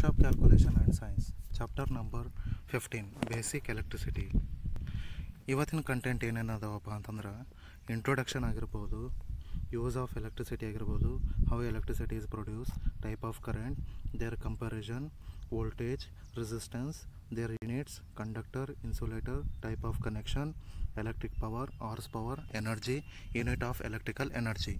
of Calculation and Science, Chapter number fifteen basic electricity ಇವತ್ತಿನ content ಏನೇನದವಪ್ಪ ಅಂತಂದ್ರೆ introduction ಆಗಿರ್ಬೋದು ಯೂಸ್ ಆಫ್ ಎಲೆಕ್ಟ್ರಿಸಿಟಿ ಆಗಿರ್ಬೋದು how electricity is produce type of current there comparison voltage resistance their units conductor insulator type of connection electric power hours power energy unit of electrical energy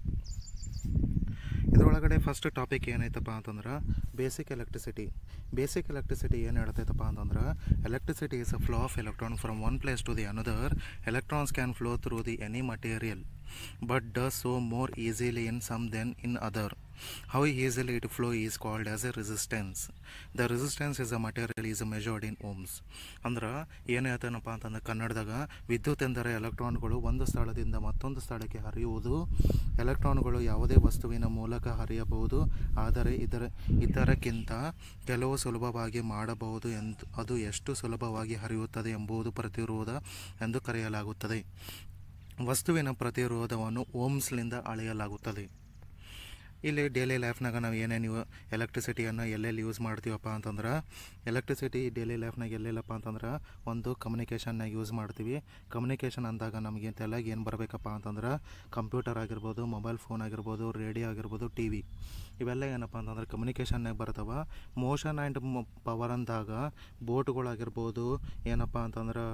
ಇದರೊಳಗಡೆ first topic ಏನೈತಪ್ಪ ಅಂತಂದ್ರೆ basic electricity basic electricity ಏನು ಹೇಳ್ತೈತಪ್ಪ ಅಂತಂದ್ರೆ electricity is a flow of electron from one place to the another electrons can flow through the any material but does so more easily in some than in other how easily it flow is called as a resistance the resistance is a material is measured in ohms ಅಂದ್ರೆ ಏನು ಹೇಳ್ತಾನಪ್ಪ ಅಂತಂದ್ರೆ ಕನ್ನಡದಾಗ ವಿದ್ಯುತ್ ಎಂದರೆ ಎಲೆಕ್ಟ್ರಾನ್ಗಳು ಒಂದು ಸ್ಥಳದಿಂದ ಮತ್ತೊಂದು ಸ್ಥಳಕ್ಕೆ ಹರಿಯುವುದು ಎಲೆಕ್ಟ್ರಾನ್ಗಳು ಯಾವುದೇ ವಸ್ತುವಿನ ಮೂಲಕ ಹರಿಯಬಹುದು ಆದರೆ ಇದರ ಇದರಕ್ಕಿಂತ ಕೆಲವು ಸುಲಭವಾಗಿ ಮಾಡಬಹುದು ಎಂದು ಅದು ಎಷ್ಟು ಸುಲಭವಾಗಿ ಹರಿಯುತ್ತದೆ ಎಂಬುದು ಪ್ರತಿರೋಧ ಎಂದು ಕರೆಯಲಾಗುತ್ತದೆ ವಸ್ತುವಿನ ಪ್ರತಿರೋಧವನ್ನು ಓಮ್ಸ್ಲಿಂದ ಅಳೆಯಲಾಗುತ್ತದೆ ಇಲ್ಲಿ ಡೈಲಿ ಲೈಫ್ನಾಗ ನಾವು ಏನೇನು ಎಲೆಕ್ಟ್ರಿಸಿಟಿಯನ್ನು ಎಲ್ಲೆಲ್ಲಿ ಯೂಸ್ ಮಾಡ್ತೀವಪ್ಪ ಅಂತಂದ್ರೆ ಎಲೆಕ್ಟ್ರಿಸಿಟಿ ಡೈಲಿ ಲೈಫ್ನಾಗ ಎಲ್ಲೆಲ್ಲಪ್ಪ ಅಂತಂದ್ರೆ ಒಂದು ಕಮ್ಯುನಿಕೇಷನ್ನಾಗ ಯೂಸ್ ಮಾಡ್ತೀವಿ ಕಮ್ಯುನಿಕೇಷನ್ ಅಂದಾಗ ನಮಗೆ ತಲೆಗೆ ಏನು ಬರಬೇಕಪ್ಪ ಅಂತಂದ್ರೆ ಕಂಪ್ಯೂಟರ್ ಆಗಿರ್ಬೋದು ಮೊಬೈಲ್ ಫೋನ್ ಆಗಿರ್ಬೋದು ರೇಡಿಯೋ ಆಗಿರ್ಬೋದು ಟಿ ವಿ ಇವೆಲ್ಲ ಏನಪ್ಪ ಅಂತಂದ್ರೆ ಕಮ್ಯುನಿಕೇಷನ್ನಾಗ ಬರ್ತಾವ ಮೋಷನ್ ಆ್ಯಂಡ್ ಪವರ್ ಅಂದಾಗ ಬೋಟ್ಗಳಾಗಿರ್ಬೋದು ಏನಪ್ಪ ಅಂತಂದ್ರೆ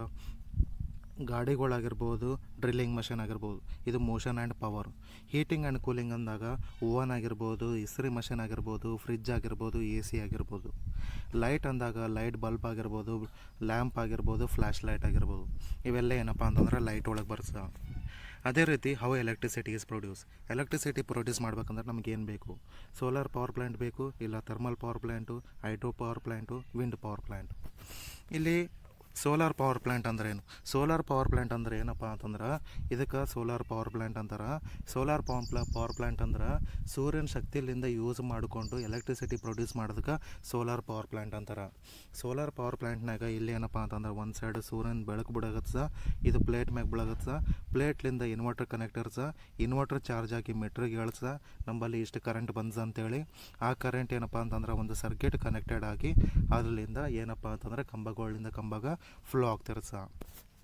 ಗಾಡಿಗಳಾಗಿರ್ಬೋದು ಡ್ರಿಲ್ಲಿಂಗ್ ಮಷಿನ್ ಆಗಿರ್ಬೋದು ಇದು motion and power heating and cooling ಅಂದಾಗ ಓವನ್ ಆಗಿರ್ಬೋದು ಇಸ್ತ್ರಿ ಮಷಿನ್ ಆಗಿರ್ಬೋದು ಫ್ರಿಜ್ ಆಗಿರ್ಬೋದು ಎ ಸಿ ಆಗಿರ್ಬೋದು ಲೈಟ್ ಅಂದಾಗ ಲೈಟ್ ಬಲ್ಬ್ ಆಗಿರ್ಬೋದು ಲ್ಯಾಂಪ್ ಆಗಿರ್ಬೋದು ಫ್ಲ್ಯಾಶ್ ಲೈಟ್ ಆಗಿರ್ಬೋದು ಇವೆಲ್ಲ ಏನಪ್ಪ ಅಂತಂದ್ರೆ ಲೈಟ್ ಒಳಗೆ ಬರ್ಸ ಅದೇ ರೀತಿ how electricity is produce electricity produce ಮಾಡ್ಬೇಕಂದ್ರೆ ನಮ್ಗೆ ಏನು ಬೇಕು ಸೋಲಾರ್ ಪವರ್ ಪ್ಲ್ಯಾಂಟ್ ಬೇಕು ಇಲ್ಲ thermal power plant hydro power plant wind power plant ಇಲ್ಲಿ ಸೋಲಾರ್ ಪವರ್ ಪ್ಲ್ಯಾಂಟ್ ಅಂದ್ರೆ ಏನು ಸೋಲಾರ್ ಪವರ್ ಪ್ಲ್ಯಾಂಟ್ ಅಂದ್ರೆ ಏನಪ್ಪ ಅಂತಂದ್ರೆ ಇದಕ್ಕೆ ಸೋಲಾರ್ ಪವರ್ ಪ್ಲ್ಯಾಂಟ್ ಅಂತಾರೆ ಸೋಲಾರ್ ಪವರ್ ಪ್ಲಾ ಪವರ್ ಪ್ಲ್ಯಾಂಟ್ ಅಂದ್ರೆ ಸೂರ್ಯನ ಶಕ್ತಿಲಿಂದ ಯೂಸ್ ಮಾಡಿಕೊಂಡು ಎಲೆಕ್ಟ್ರಿಸಿಟಿ ಪ್ರೊಡ್ಯೂಸ್ ಮಾಡೋದಕ್ಕೆ ಸೋಲಾರ್ ಪವರ್ ಪ್ಲ್ಯಾಂಟ್ ಅಂತಾರೆ ಸೋಲಾರ್ ಪವರ್ ಪ್ಲ್ಯಾಂಟ್ನಾಗ ಇಲ್ಲಿ ಏನಪ್ಪ ಅಂತಂದ್ರೆ ಒಂದು ಸೈಡ್ ಸೂರ್ಯನ ಬೆಳಕು ಬಿಡಗತ್ಸ ಇದು ಪ್ಲೇಟ್ ಮ್ಯಾಗ ಬಿಡಗತ್ಸ ಪ್ಲೇಟ್ಲಿಂದ ಇನ್ವರ್ಟರ್ ಕನೆಕ್ಟರ್ಸ ಇನ್ವರ್ಟರ್ ಚಾರ್ಜ್ ಹಾಕಿ ಮೆಟ್ರಿಗೆ ಎಳ್ಸ ನಮ್ಮಲ್ಲಿ ಇಷ್ಟು ಕರೆಂಟ್ ಬಂದ ಅಂತೇಳಿ ಆ ಕರೆಂಟ್ ಏನಪ್ಪ ಅಂತಂದ್ರೆ ಒಂದು ಸರ್ಕ್ಯೂಟ್ ಕನೆಕ್ಟೆಡ್ ಆಗಿ ಅದರಿಂದ ಏನಪ್ಪ ಅಂತಂದ್ರೆ ಕಂಬಗಳಿಂದ ಕಂಬಗ ಫ್ಲೋ ಆಗ್ತಿರುತ್ತೆ ಸಹ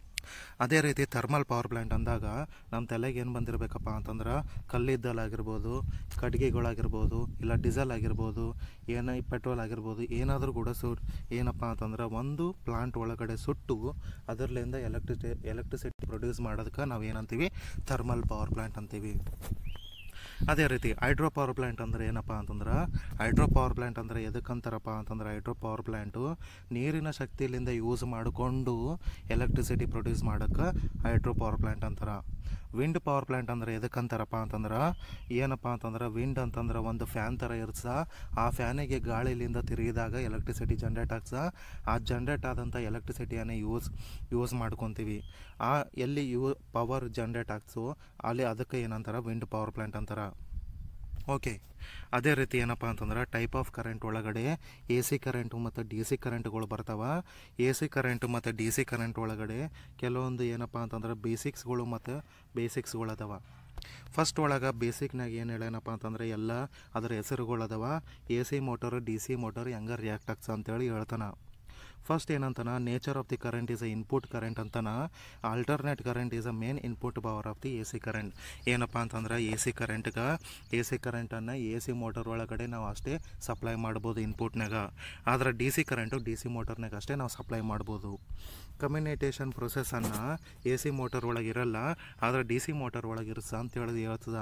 ಅದೇ ರೀತಿ ಥರ್ಮಲ್ ಪವರ್ ಪ್ಲ್ಯಾಂಟ್ ಅಂದಾಗ ನಮ್ಮ ತಲೆಗೆ ಏನು ಬಂದಿರಬೇಕಪ್ಪ ಅಂತಂದ್ರೆ ಕಲ್ಲಿದ್ದಲಾಗಿರ್ಬೋದು ಕಟ್ಗೆಗಳಾಗಿರ್ಬೋದು ಇಲ್ಲ ಡೀಸೆಲ್ ಆಗಿರ್ಬೋದು ಏನೋ ಪೆಟ್ರೋಲ್ ಆಗಿರ್ಬೋದು ಏನಾದರೂ ಕೂಡ ಸು ಏನಪ್ಪ ಅಂತಂದ್ರೆ ಒಂದು ಪ್ಲಾಂಟ್ ಒಳಗಡೆ ಸುಟ್ಟು ಅದರಲ್ಲಿಂದ ಎಲೆಕ್ಟ್ರಿಸಿ ಎಲೆಕ್ಟ್ರಿಸಿಟಿ ಪ್ರೊಡ್ಯೂಸ್ ಮಾಡೋದಕ್ಕೆ ನಾವು ಏನಂತೀವಿ ಥರ್ಮಲ್ ಪವರ್ ಪ್ಲ್ಯಾಂಟ್ ಅಂತೀವಿ ಅದೇ ರೀತಿ ಹೈಡ್ರೋ ಪವರ್ ಪ್ಲ್ಯಾಂಟ್ ಅಂದರೆ ಏನಪ್ಪ ಅಂತಂದ್ರೆ ಹೈಡ್ರೋ ಪವರ್ ಪ್ಲ್ಯಾಂಟ್ ಅಂದರೆ ಎದಕ್ಕಂತಾರಪ್ಪ ಅಂತಂದ್ರೆ ಹೈಡ್ರೋ ಪವರ್ ಪ್ಲ್ಯಾಂಟು ನೀರಿನ ಶಕ್ತಿಯಿಂದ ಯೂಸ್ ಮಾಡಿಕೊಂಡು ಎಲೆಕ್ಟ್ರಿಸಿಟಿ ಪ್ರೊಡ್ಯೂಸ್ ಮಾಡೋಕ್ಕೆ ಹೈಡ್ರೋ ಪವರ್ ಪ್ಲ್ಯಾಂಟ್ ಅಂತಾರೆ ವಿಂಡ್ ಪವರ್ ಪ್ಲ್ಯಾಂಟ್ ಅಂದರೆ ಎದಕ್ಕಂತಾರಪ್ಪ ಅಂತಂದ್ರೆ ಏನಪ್ಪ ಅಂತಂದ್ರೆ ವಿಂಡ್ ಅಂತಂದ್ರೆ ಒಂದು ಫ್ಯಾನ್ ಥರ ಇರ್ಸ ಆ ಫ್ಯಾನಿಗೆ ಗಾಳಿಲಿಂದ ತಿರುಗಿದಾಗ ಎಲೆಕ್ಟ್ರಿಸಿಟಿ ಜನ್ರೇಟ್ ಆಗ್ಸ ಆ ಜನ್ರೇಟ್ ಆದಂಥ ಎಲೆಕ್ಟ್ರಿಸಿಟಿಯನ್ನು ಯೂಸ್ ಯೂಸ್ ಮಾಡ್ಕೊತೀವಿ ಆ ಎಲ್ಲಿ ಯೂ ಪವರ್ ಜನ್ರೇಟ್ ಆಗ್ಸೋ ಅಲ್ಲಿ ಅದಕ್ಕೆ ಏನಂತಾರೆ ವಿಂಡ್ ಪವರ್ ಪ್ಲ್ಯಾಂಟ್ ಅಂತಾರೆ ಓಕೆ ಅದೇ ರೀತಿ ಏನಪ್ಪ ಅಂತಂದ್ರೆ ಟೈಪ್ ಆಫ್ ಕರೆಂಟ್ ಒಳಗಡೆ ಎ ಸಿ ಕರೆಂಟು ಮತ್ತು ಡಿ ಸಿ ಕರೆಂಟ್ಗಳು ಬರ್ತಾವೆ ಎ ಸಿ ಕರೆಂಟು ಮತ್ತು ಡಿ ಸಿ ಕರೆಂಟ್ ಒಳಗಡೆ ಕೆಲವೊಂದು ಏನಪ್ಪ ಅಂತಂದ್ರೆ ಬೇಸಿಕ್ಸ್ಗಳು ಮತ್ತು ಬೇಸಿಕ್ಸ್ಗಳು ಅದಾವ ಫಸ್ಟ್ ಒಳಗೆ ಬೇಸಿಕ್ನಾಗ ಏನು ಹೇಳೇನಪ್ಪ ಅಂತಂದ್ರೆ ಎಲ್ಲ ಅದರ ಹೆಸರುಗಳು ಅದಾವ A C motor D C motor ಹೆಂಗೆ ರಿಯಾಕ್ಟ್ ಆಗ್ಸ ಅಂತೇಳಿ ಹೇಳ್ತಾನೆ ಫಸ್ಟ್ ಏನಂತಾನ nature of the current is a input current ಅಂತಾನ alternate current is a main input power of the A C current ಏನಪ್ಪ ಅಂತಂದ್ರೆ ಎ ಸಿ ಕರೆಂಟ್ಗೆ ಎ ಸಿ ಕರೆಂಟನ್ನು ಎ ಸಿ ಮೋಟರ್ ಒಳಗಡೆ ನಾವು ಅಷ್ಟೇ ಸಪ್ಲೈ ಮಾಡ್ಬೋದು ಇನ್ಪುಟ್ನಾಗ ಆದ್ರೆ D C current D C ಮೋಟರ್ನಾಗ ಅಷ್ಟೇ ನಾವು ಸಪ್ಲೈ ಮಾಡ್ಬೋದು ಕಮ್ಯುನಿಟೇಷನ್ ಪ್ರೊಸೆಸನ್ನು ಎ ಸಿ ಮೋಟರ್ ಒಳಗೆ ಇರಲ್ಲ ಆದರೆ ಡಿ ಸಿ ಮೋಟರ್ ಒಳಗೆ ಇರ್ಸ ಅಂತ ಹೇಳಿ ಹೇಳ್ತದ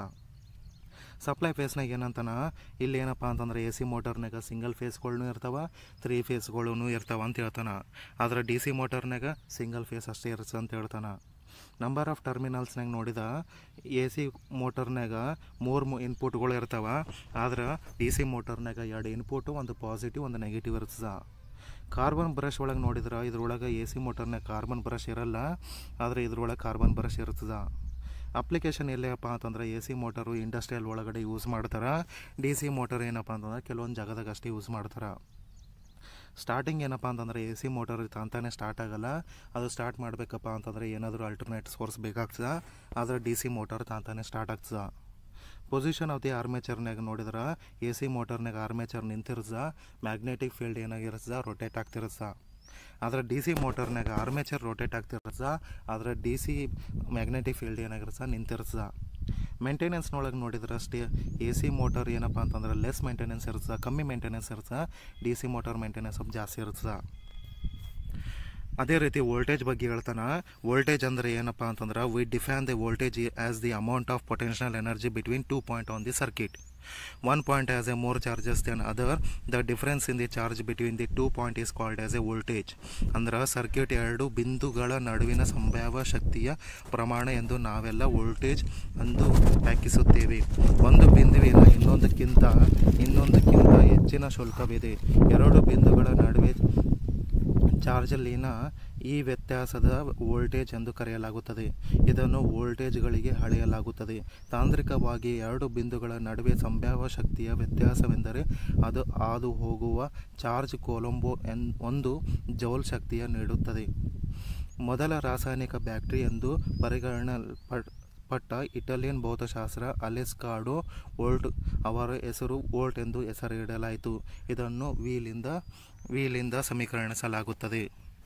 ಸಪ್ಲೈ ಫೇಸ್ನಾಗ ಏನಂತಾನ ಇಲ್ಲಿ ಏನಪ್ಪ ಅಂತಂದ್ರೆ ಎ ಸಿ ಮೋಟರ್ನಾಗ ಸಿಂಗಲ್ ಫೇಸ್ಗಳೂ ಇರ್ತಾವ ತ್ರೀ ಫೇಸ್ಗಳೂ ಇರ್ತಾವ ಅಂತ ಹೇಳ್ತಾನೆ ಆದರೆ ಡಿ ಸಿ ಮೋಟರ್ನಾಗ ಸಿಂಗಲ್ ಫೇಸ್ ಅಷ್ಟೇ ಇರುತ್ತೆ ಅಂತ ಹೇಳ್ತಾನೆ ನಂಬರ್ ಆಫ್ ಟರ್ಮಿನಲ್ಸ್ನಾಗ ನೋಡಿದ ಎ ಸಿ ಮೋಟರ್ನಾಗ ಮೂರು ಇನ್ಪುಟ್ಗಳು ಇರ್ತಾವ ಆದ್ರೆ ಡಿ ಸಿ ಮೋಟರ್ನಾಗ ಎರಡು ಇನ್ಪುಟು ಒಂದು ಪಾಸಿಟಿವ್ ಒಂದು ನೆಗೆಟಿವ್ ಇರ್ತದ ಕಾರ್ಬನ್ ಬ್ರಷ್ ಒಳಗೆ ನೋಡಿದ್ರೆ ಇದ್ರೊಳಗೆ ಎ ಸಿ ಮೋಟರ್ನಾಗ ಕಾರ್ಬನ್ ಬ್ರಷ್ ಇರಲ್ಲ ಆದರೆ ಇದ್ರೊಳಗೆ ಕಾರ್ಬನ್ ಬ್ರಷ್ ಇರ್ತದ ಅಪ್ಲಿಕೇಶನ್ ಎಲ್ಲಪ್ಪ ಅಂತಂದ್ರೆ ಎ ಸಿ ಮೋಟರು ಇಂಡಸ್ಟ್ರಿಯಲ್ ಒಳಗಡೆ ಯೂಸ್ ಮಾಡ್ತಾರೆ ಡಿ ಸಿ ಮೋಟರ್ ಏನಪ್ಪ ಅಂತಂದ್ರೆ ಕೆಲವೊಂದು ಜಾಗದಾಗ ಅಷ್ಟೇ ಯೂಸ್ ಮಾಡ್ತಾರೆ ಸ್ಟಾರ್ಟಿಂಗ್ ಏನಪ್ಪ ಅಂತಂದರೆ ಎ ಸಿ ಮೋಟರ್ ತಾಂತಾನೆ ಸ್ಟಾರ್ಟ್ ಆಗಲ್ಲ ಅದು ಸ್ಟಾರ್ಟ್ ಮಾಡಬೇಕಪ್ಪ ಅಂತಂದರೆ ಏನಾದರೂ ಅಲ್ಟರ್ನೇಟ್ ಸೋರ್ಸ್ ಬೇಕಾಗ್ತದೆ ಆದರೆ ಡಿ ಸಿ ಮೋಟರ್ ತಾಂತಾನೆ ಸ್ಟಾರ್ಟ್ ಆಗ್ತದೆ ಪೊಸಿಷನ್ ಆಫ್ ದಿ ಆರ್ಮೇಚರ್ನಾಗ ನೋಡಿದ್ರೆ ಎ ಸಿ ಮೋಟರ್ನಾಗ ಆರ್ಮೇಚರ್ ನಿಂತಿರ್ಸ ಮ್ಯಾಗ್ನೆಟಿಕ್ ಫೀಲ್ಡ್ ಏನಾಗಿರ್ಸ ರೊಟೇಟ್ ಆಗ್ತಿರ್ಸ ಆದರೆ ಡಿ ಸಿ ಮೋಟರ್ನಾಗ ಆರ್ಮೇಚರ್ ರೊಟೇಟ್ ಆಗ್ತಿರ್ಸ ಆದರೆ ಡಿ ಸಿ ಮ್ಯಾಗ್ನೆಟಿಕ್ ಫೀಲ್ಡ್ ಏನಾಗಿರ್ಸ ನಿಂತಿರ್ಸ ಮೇಂಟೆನೆನ್ಸ್ನೊಳಗೆ ನೋಡಿದ್ರೆ ಅಷ್ಟೇ ಎ ಸಿ ಮೋಟರ್ ಏನಪ್ಪ ಅಂತಂದ್ರೆ ಲೆಸ್ ಮೇಂಟೆನೆನ್ಸ್ ಇರ್ತದೆ ಕಮ್ಮಿ ಮೇಂಟೆನೆನ್ಸ್ ಇರ್ತದೆ ಡಿ ಸಿ ಮೋಟರ್ ಮೇಂಟೆನೆನ್ಸ್ ಸ್ವಲ್ಪ ಜಾಸ್ತಿ ಇರ್ತದೆ ಅದೇ ರೀತಿ ವೋಲ್ಟೇಜ್ ಬಗ್ಗೆ ಹೇಳ್ತಾನೆ ವೋಲ್ಟೇಜ್ ಅಂದರೆ ಏನಪ್ಪ ಅಂತಂದ್ರೆ we define the voltage as the amount of potential energy between two point on the circuit one point has a more charges than other the difference in the charge between the two point is called as a voltage ಅಂದ್ರೆ circuit ಎರಡು ಬಿಂದುಗಳ ನಡುವಿನ ಸಂಭಾವ್ಯ ಶಕ್ತಿಯ ಪ್ರಮಾಣ ಎಂದು ನಾವೆಲ್ಲ voltage ಎಂದು ವ್ಯಾಖ್ಯಿಸುತ್ತೇವೆ ಒಂದು ಬಿಂದುವಿನ ಇನ್ನೊಂದಕ್ಕಿಂತ ಇನ್ನೊಂದಕ್ಕಿಂತ ಹೆಚ್ಚಿನ ಶುಲ್ಕವಿದೆ ಎರಡು ಬಿಂದುಗಳ ನಡುವೆ ಚಾರ್ಜಲ್ಲಿನ ಈ ವ್ಯತ್ಯಾಸದ ವೋಲ್ಟೇಜ್ ಎಂದು ಕರೆಯಲಾಗುತ್ತದೆ ಇದನ್ನು ವೋಲ್ಟೇಜ್ಗಳಿಗೆ ಅಳೆಯಲಾಗುತ್ತದೆ ತಾಂತ್ರಿಕವಾಗಿ ಎರಡು ಬಿಂದುಗಳ ನಡುವೆ ಸಂಭಾವ್ಯ ಶಕ್ತಿಯ ವ್ಯತ್ಯಾಸವೆಂದರೆ ಅದು ಹಾದು ಹೋಗುವ ಚಾರ್ಜ್ ಕೊಲಂಬೋ ಎನ್ ಒಂದು ಜೌಲ್ ಶಕ್ತಿಯ ನೀಡುತ್ತದೆ ಮೊದಲ ರಾಸಾಯನಿಕ ಬ್ಯಾಕ್ಟರಿ ಎಂದು ಪರಿಗಣಲ್ಪಟ್ಟ ಪಟ್ಟ ಇಟಾಲಿಯನ್ ಭೌತಶಾಸ್ತ್ರ ಅಲೆಸ್ಕಾಡೋ ವೋಲ್ಟ್ ಅವರ ಹೆಸರು ವೋಲ್ಟ್ ಎಂದು ಹೆಸರಿಡಲಾಯಿತು ಇದನ್ನು ವೀಲಿಂದ ವೀಲಿಂದ ಸಮೀಕರಣಿಸಲಾಗುತ್ತದೆ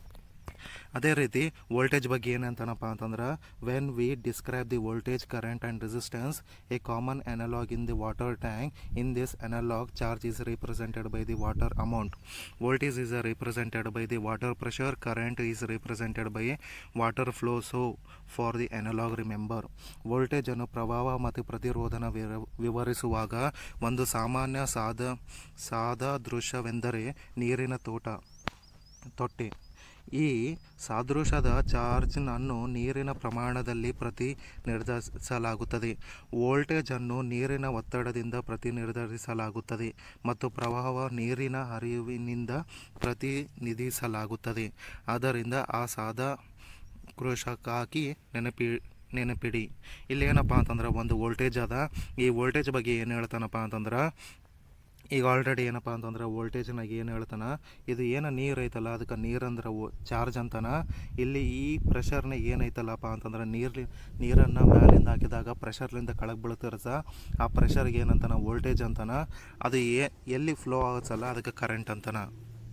ಅದೇ ರೀತಿ ವೋಲ್ಟೇಜ್ ಬಗ್ಗೆ ಏನಂತಾನಪ್ಪ ಅಂತಂದ್ರೆ when we describe the voltage current and resistance a common analog in the water tank in this analog charge is represented by the water amount voltage is represented by the water pressure current is represented by water flow so for the analog remember ವೋಲ್ಟೇಜನ್ನು ಪ್ರಭಾವ ಮತ್ತು ಪ್ರತಿರೋಧನ ವಿರ- ವಿವರಿಸುವಾಗ ಒಂದು ಸಾಮಾನ್ಯ ಸಾದ ಸಾದೃಶ್ಯವೆಂದರೆ ನೀರಿನ ತೋಟ ತೊಟ್ಟೆ ಈ ಸಾದೃಶದ ಚಾರ್ಜ್ನನ್ನು ನೀರಿನ ಪ್ರಮಾಣದಲ್ಲಿ ಪ್ರತಿನಿರ್ಧರಿಸಲಾಗುತ್ತದೆ ವೋಲ್ಟೇಜನ್ನು ನೀರಿನ ಒತ್ತಡದಿಂದ ಪ್ರತಿನಿರ್ಧರಿಸಲಾಗುತ್ತದೆ ಮತ್ತು ಪ್ರವಾಹ ನೀರಿನ ಹರಿವಿನಿಂದ ಪ್ರತಿನಿಧಿಸಲಾಗುತ್ತದೆ ಆದ್ದರಿಂದ ಆ ಸಾದ ಕೃಷಕ್ಕಾಗಿ ನೆನಪಿ ನೆನಪಿಡಿ ಇಲ್ಲಿ ಏನಪ್ಪ ಅಂತಂದ್ರೆ ಒಂದು ವೋಲ್ಟೇಜ್ ಅದ ಈ ವೋಲ್ಟೇಜ್ ಬಗ್ಗೆ ಏನು ಹೇಳ್ತಾನಪ್ಪ ಅಂತಂದ್ರೆ ಈಗ ಆಲ್ರೆಡಿ ಏನಪ್ಪ ಅಂತಂದ್ರೆ ವೋಲ್ಟೇಜ್ನಾಗ ಏನು ಹೇಳ್ತಾನ ಇದು ಏನು ನೀರು ಐತಲ್ಲ ಅದಕ್ಕೆ ನೀರಂದ್ರೆ ಚಾರ್ಜ್ ಅಂತಾನ ಇಲ್ಲಿ ಈ ಪ್ರೆಷರ್ನಾಗ ಏನೈತಲ್ಲಪ್ಪ ಅಂತಂದ್ರೆ ನೀರ್ಲಿ ನೀರನ್ನು ಮ್ಯಾಲಿಂದ ಹಾಕಿದಾಗ ಪ್ರೆಷರ್ಲಿಂದ ಕೆಳಗೆ ಬೀಳ್ತಿರ್ಸ ಆ ಪ್ರೆಷರ್ಗೆ ಏನಂತಾನ ವೋಲ್ಟೇಜ್ ಅಂತಾನ ಅದು ಏ ಎಲ್ಲಿ ಫ್ಲೋ ಆಗುತ್ತಲ್ಲ ಅದಕ್ಕೆ ಕರೆಂಟ್ ಅಂತಾನ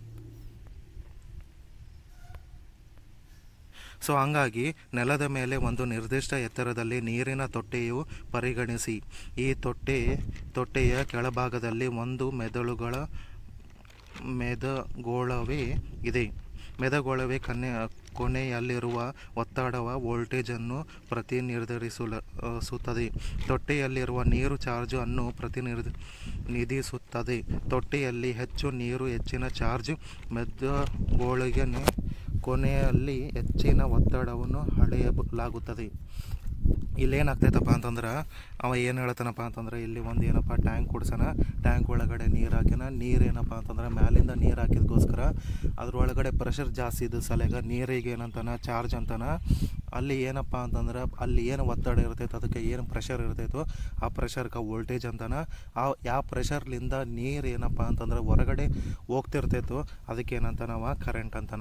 ಸೊ ಹಂಗಾಗಿ ನೆಲದ ಮೇಲೆ ಒಂದು ನಿರ್ದಿಷ್ಟ ಎತ್ತರದಲ್ಲಿ ನೀರಿನ ತೊಟ್ಟೆಯು ಪರಿಗಣಿಸಿ ಈ ತೊಟ್ಟೆ ತೊಟ್ಟೆಯ ಕೆಳಭಾಗದಲ್ಲಿ ಒಂದು ಮೆದುಳುಗಳ ಮೆದಗೋಳವೇ ಇದೆ ಮೆದಗೋಳವೇ ಕನ್ನೆ ಕೊನೆಯಲ್ಲಿರುವ ಒತ್ತಡವ ವೋಲ್ಟೇಜನ್ನು ಪ್ರತಿನಿರ್ಧರಿಸುಲ ಆ, ಸುತ್ತದೆ ತೊಟ್ಟೆಯಲ್ಲಿರುವ ನೀರು ಚಾರ್ಜ್ ಅನ್ನು ಪ್ರತಿನಿರ್ಧ ನಿಧಿಸುತ್ತದೆ ತೊಟ್ಟೆಯಲ್ಲಿ ಹೆಚ್ಚು ನೀರು ಹೆಚ್ಚಿನ ಚಾರ್ಜ್ ಮೆದಗೋಳಿಗೆ ಕೊನೆಯಲ್ಲಿ ಹೆಚ್ಚಿನ ಒತ್ತಡವನ್ನು ಅಳೆಯಲಾಗುತ್ತದೆ ಇಲ್ಲೇನಾಗ್ತೈತಪ್ಪ ಅಂತಂದ್ರೆ ಅವ ಏನು ಹೇಳ್ತಾನಪ್ಪ ಅಂತಂದ್ರೆ ಇಲ್ಲಿ ಒಂದು ಏನಪ್ಪ ಟ್ಯಾಂಕ್ ಕೊಡ್ಸನ ಟ್ಯಾಂಕ್ ಒಳಗಡೆ ನೀರು ಹಾಕ್ಯಾನ ನೀರು ಏನಪ್ಪ ಅಂತಂದ್ರೆ ಮ್ಯಾಲಿಂದ ನೀರು ಹಾಕಿದ್ಕೋಸ್ಕರ ಅದ್ರೊಳಗಡೆ ಪ್ರೆಷರ್ ಜಾಸ್ತಿ ಇದ್ದ ಸಲಗ ನೀರಿಗೆ ಏನಂತಾನ ಚಾರ್ಜ್ ಅಂತಾನ ಅಲ್ಲಿ ಏನಪ್ಪ ಅಂತಂದ್ರೆ ಅಲ್ಲಿ ಏನು ಒತ್ತಡ ಇರ್ತೈತೆ ಅದಕ್ಕೆ ಏನು ಪ್ರೆಷರ್ ಇರ್ತೈತೋ ಆ ಪ್ರೆಷರ್ಗೆ ವೋಲ್ಟೇಜ್ ಅಂತಾನ ಆ ಯಾವ ಪ್ರೆಷರ್ಲಿಂದ ನೀರು ಏನಪ್ಪ ಅಂತಂದ್ರೆ ಹೊರಗಡೆ ಹೋಗ್ತಿರ್ತೈತೋ ಅದಕ್ಕೆ ಏನಂತಾನವ ಕರೆಂಟ್ ಅಂತಾನ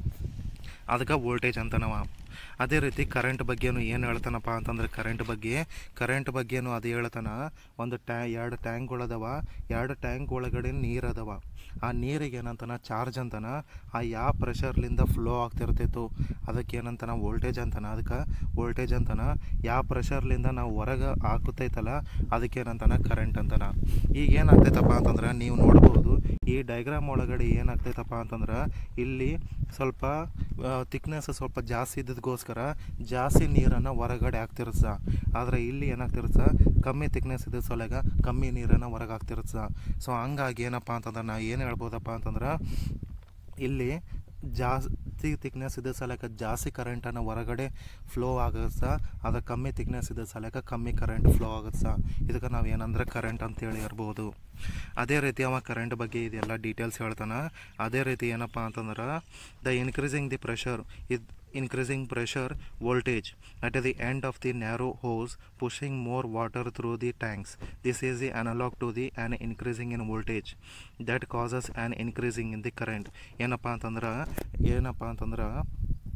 ಅದಕ್ಕೆ ವೋಲ್ಟೇಜ್ ಅಂತಾನವ ಅದೇ ರೀತಿ ಕರೆಂಟ್ ಬಗ್ಗೆನೂ ಏನು ಹೇಳ್ತಾನಪ್ಪ ಅಂತಂದ್ರೆ ಕರೆಂಟ್ ಬಗ್ಗೆ ಕರೆಂಟ್ ಬಗ್ಗೆನೂ ಅದು ಹೇಳ್ತಾನ ಒಂದು ಟ್ಯಾ ಎರಡು ಟ್ಯಾಂಕ್ಗಳದವ ಎರಡು ಟ್ಯಾಂಕ್ ಒಳಗಡೆ ನೀರು ಅದಾವ ಆ ನೀರಿಗೆ ಏನಂತಾನ ಚಾರ್ಜ್ ಅಂತಾನ ಆ ಯಾವ ಪ್ರೆಷರ್ಲಿಂದ ಫ್ಲೋ ಆಗ್ತಿರ್ತೈತೋ ಅದಕ್ಕೆ ಏನಂತಾನ ವೋಲ್ಟೇಜ್ ಅಂತಾನ ಅದಕ್ಕೆ ವೋಲ್ಟೇಜ್ ಅಂತಾನ ಯಾವ ಪ್ರೆಷರ್ಲಿಂದ ನಾವು ಹೊರಗೆ ಹಾಕುತ್ತೈತಲ್ಲ ಅದಕ್ಕೆ ಏನಂತಾನ ಕರೆಂಟ್ ಅಂತಾನ ಈಗ ಏನಾಗ್ತೈತಪ್ಪ ಅಂತಂದ್ರೆ ನೀವು ನೋಡ್ಬೋದು ಈ ಡೈಗ್ರಾಮ್ ಒಳಗಡೆ ಏನಾಗ್ತೈತಪ್ಪ ಅಂತಂದ್ರೆ ಇಲ್ಲಿ ಸ್ವಲ್ಪ ತಿಕ್ನೆಸ್ ಸ್ವಲ್ಪ ಜಾಸ್ತಿ ಇದ್ದದಕ್ಕೋಸ್ಕರ ಜಾಸ್ತಿ ನೀರನ್ನು ಹೊರಗಡೆ ಹಾಕ್ತಿರ್ಸ ಆದರೆ ಇಲ್ಲಿ ಏನಾಗ್ತಿರ್ಸ ಕಮ್ಮಿ ತಿಕ್ನೆಸ್ ಇದ್ದ ಸೊಲೆಗ ಕಮ್ಮಿ ನೀರನ್ನು ಹೊರಗೆ ಹಾಕ್ತಿರ್ಸ ಸೊ ಹಂಗಾಗಿ ಏನಪ್ಪ ಅಂತಂದ್ರೆ ನಾ ಏನು ಹೇಳ್ಬೋದಪ್ಪ ಅಂತಂದ್ರೆ ಇಲ್ಲಿ ಜಾಸ್ತಿ ತಿಕ್ನೆಸ್ ಇದ್ದ ಸಲಕ ಜಾಸ್ತಿ ಕರೆಂಟನ್ನು ಹೊರಗಡೆ ಫ್ಲೋ ಆಗುತ್ತೆ ಅದು ಕಮ್ಮಿ ತಿಕ್ನೆಸ್ ಇದ್ದ ಸಲಕ ಕಮ್ಮಿ ಕರೆಂಟ್ ಫ್ಲೋ ಆಗುತ್ತೆ ಇದಕ್ಕೆ ನಾವು ಏನಂದ್ರೆ ಕರೆಂಟ್ ಅಂತೇಳಿ ಇರ್ಬೋದು ಅದೇ ರೀತಿ ಅವ ಕರೆಂಟ್ ಬಗ್ಗೆ ಇದೆಲ್ಲ ಡೀಟೇಲ್ಸ್ ಹೇಳ್ತಾನೆ ಅದೇ ರೀತಿ ಏನಪ್ಪ ಅಂತಂದ್ರೆ ದ ಇನ್ಕ್ರೀಸಿಂಗ್ ದಿ ಪ್ರೆಷರ್ ಇದ್ increasing pressure voltage at the end of the narrow hose pushing more water through the tanks this is the analog to the an increasing in voltage that causes an increasing in the current ಏನಪ್ಪ ಅಂತಂದ್ರೆ ಏನಪ್ಪ ಅಂತಂದ್ರೆ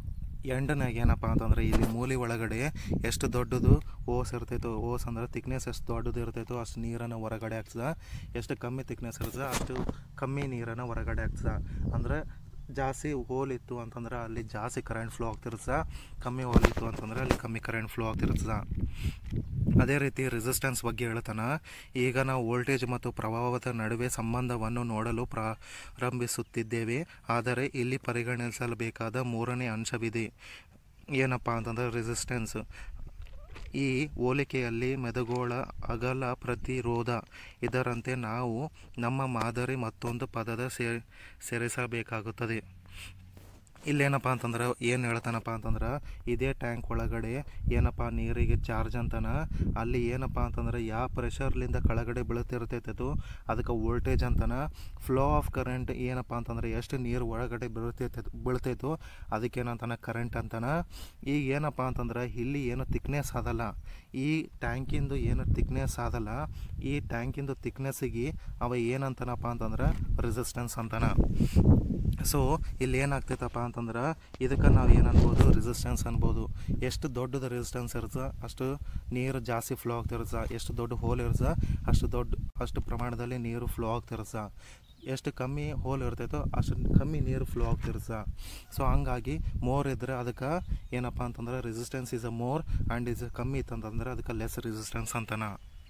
ಎಂಡನಾಗ ಏನಪ್ಪ ಅಂತಂದ್ರೆ ಇಲ್ಲಿ ಮೂಲೆ ಒಳಗಡೆ ಎಷ್ಟು ದೊಡ್ಡದು ಓಸ್ ಇರ್ತೈತೋ ಓಸ್ ಅಂದ್ರೆ ತಿಕ್ನೆಸ್ ಎಷ್ಟು ದೊಡ್ಡದು ಇರ್ತೈತೋ ಅಷ್ಟು ನೀರನ್ನು ಹೊರಗಡೆ ಹಾಕ್ತದ ಎಷ್ಟು ಕಮ್ಮಿ ತಿಕ್ನೆಸ್ ಇರ್ತದೆ ಅಷ್ಟು ಕಮ್ಮಿ ನೀರನ್ನು ಹೊರಗಡೆ ಹಾಕ್ತದ ಅಂದ್ರೆ ಜಾಸ್ತಿ ಹೋಲ್ ಇತ್ತು ಅಂತಂದ್ರೆ ಅಲ್ಲಿ ಜಾಸ್ತಿ ಕರೆಂಟ್ ಫ್ಲೋ ಆಗ್ತಿರ್ತದ ಕಮ್ಮಿ ಹೋಲ್ ಇತ್ತು ಅಂತಂದ್ರೆ ಅಲ್ಲಿ ಕಮ್ಮಿ ಕರೆಂಟ್ ಫ್ಲೋ ಆಗ್ತಿರ್ತದ ಅದೇ ರೀತಿ ರೆಸಿಸ್ಟೆನ್ಸ್ ಬಗ್ಗೆ ಹೇಳ್ತಾನ ಈಗ ನಾವು ವೋಲ್ಟೇಜ್ ಮತ್ತು ಪ್ರವಾಹದ ನಡುವೆ ಸಂಬಂಧವನ್ನು ನೋಡಲು ಪ್ರಾರಂಭಿಸುತ್ತಿದ್ದೇವೆ ಆದರೆ ಇಲ್ಲಿ ಪರಿಗಣಿಸಬೇಕಾದ ಮೂರನೇ ಅಂಶವಿದೆ ಏನಪ್ಪ ಅಂತಂದ್ರೆ ರೆಸಿಸ್ಟೆನ್ಸ್ ಈ ಹೋಲಿಕೆಯಲ್ಲಿ ಮೆದುಗೋಳ ಅಗಲ ಪ್ರತಿರೋಧ ಇದರಂತೆ ನಾವು ನಮ್ಮ ಮಾದರಿ ಮತ್ತೊಂದು ಪದದ ಸೇ ಸೇರಿಸಬೇಕಾಗುತ್ತದೆ ಇಲ್ಲೇನಪ್ಪ ಅಂತಂದ್ರೆ ಏನು ಹೇಳ್ತಾನಪ್ಪ ಅಂತಂದ್ರೆ ಇದೇ ಟ್ಯಾಂಕ್ ಒಳಗಡೆ ಏನಪ್ಪ ನೀರಿಗೆ ಚಾರ್ಜ್ ಅಂತಾನ ಅಲ್ಲಿ ಏನಪ್ಪ ಅಂತಂದ್ರೆ ಯಾವ ಪ್ರೆಷರ್ಲಿಂದ ಕೆಳಗಡೆ ಬೀಳ್ತಿರ್ತೈತದು ಅದಕ್ಕೆ ವೋಲ್ಟೇಜ್ ಅಂತಾನ ಫ್ಲೋ ಆಫ್ ಕರೆಂಟ್ ಏನಪ್ಪ ಅಂತಂದ್ರೆ ಎಷ್ಟು ನೀರು ಒಳಗಡೆ ಬೀಳ್ತೈತೆ ಬೀಳ್ತೈತೋ ಅದಕ್ಕೇನಂತಾನ ಕರೆಂಟ್ ಅಂತಾನ ಈಗ ಏನಪ್ಪ ಅಂತಂದ್ರೆ ಇಲ್ಲಿ ಏನು ತಿಕ್ನೆಸ್ ಅದಲ್ಲ ಈ ಟ್ಯಾಂಕಿಂದು ಏನು ತಿಕ್ನೆಸ್ ಅದಲ್ಲ ಈ ಟ್ಯಾಂಕಿಂದು ತಿಕ್ನೆಸ್ಸಿಗೆ ಅವ ಏನಂತಾನಪ್ಪ ಅಂತಂದ್ರೆ ರೆಸಿಸ್ಟೆನ್ಸ್ ಅಂತಾನ ಸೊ ಇಲ್ಲಿ ಏನಾಗ್ತೈತಪ್ಪ ಅಂತಂದ್ರೆ ಇದಕ್ಕೆ ನಾವು ಏನು ಅನ್ಬೋದು ರೆಸಿಸ್ಟೆನ್ಸ್ ಅನ್ಬೋದು ಎಷ್ಟು ದೊಡ್ಡದು ರೆಸಿಸ್ಟೆನ್ಸ್ ಇರ್ತದೆ ಅಷ್ಟು ನೀರು ಜಾಸ್ತಿ ಫ್ಲೋ ಆಗ್ತಿರ್ತದೆ ಎಷ್ಟು ದೊಡ್ಡ ಹೋಲ್ ಇರ್ತದೆ ಅಷ್ಟು ದೊಡ್ಡ ಅಷ್ಟು ಪ್ರಮಾಣದಲ್ಲಿ ನೀರು ಫ್ಲೋ ಆಗ್ತಿರ್ತದೆ ಎಷ್ಟು ಕಮ್ಮಿ ಹೋಲ್ ಇರ್ತೈತೋ ಅಷ್ಟು ಕಮ್ಮಿ ನೀರು ಫ್ಲೋ ಆಗ್ತಿರ್ತದೆ ಸೊ ಹಂಗಾಗಿ ಮೋರ್ ಇದ್ದರೆ ಅದಕ್ಕೆ ಏನಪ್ಪ ಅಂತಂದ್ರೆ resistance is a more and is ಕಮ್ಮಿ ಇತ್ತಂತಂದ್ರೆ ಅದಕ್ಕೆ ಲೆಸ್ ರೆಸಿಸ್ಟೆನ್ಸ್ ಅಂತಾನ